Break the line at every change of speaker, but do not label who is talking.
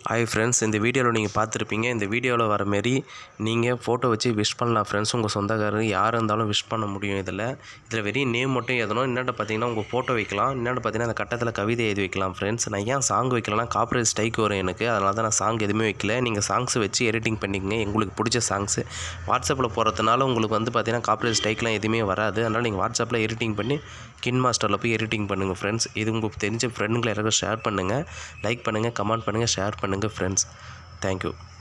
hi friends இந்த வீடியோவில் நீங்கள் பார்த்துருப்பீங்க இந்த வீடியோவில் வர மாரி நீங்கள் ஃபோட்டோ வச்சு விஷ் பண்ணலாம் ஃப்ரெண்ட்ஸ் உங்கள் சொந்தக்காரர் யார் இருந்தாலும் விஷ் பண்ண முடியும் இதில் இதில் வெறும் நேம் மட்டும் எழுதணும் என்னென்னு பார்த்தீங்கன்னா உங்கள் ஃபோட்டோ வைக்கலாம் என்னென்னு பார்த்தீங்கன்னா அந்த கட்டத்தில் கவிதை எழுதி வைக்கலாம் ஃப்ரெண்ட்ஸ் நான் ஏன் சாங் வைக்கலன்னா காப்பரேட் ஸ்ட்ரைக் வரும் எனக்கு அதனால தான் நான் சாங் எதுவுமே வைக்கல நீங்கள் சாங்ஸ் வச்சு எடிட்டிங் பண்ணிக்கங்க உங்களுக்கு பிடிச்ச சாங்ஸு வாட்ஸ்அப்பில் போகிறதுனால உங்களுக்கு வந்து பார்த்தீங்கன்னா காப்பரேட் ஸ்ட்ரைக்லாம் எதுவுமே வராது அதனால் நீங்கள் வாட்ஸ்அப்பில் எடிட்டிங் பண்ணி கின் மாஸ்டரில் போய் எடிட்டிங் பண்ணுங்கள் ஃப்ரெண்ட்ஸ் இது உங்களுக்கு தெரிஞ்ச ஃப்ரெண்டுங்களை எல்லாருக்கும் ஷேர் பண்ணுங்கள் லைக் பண்ணுங்கள் கமெண்ட் பண்ணுங்கள் ஷேர் பண்ணுங்கள் ஃப்ரெண்ட்ஸ் தேங்க்யூ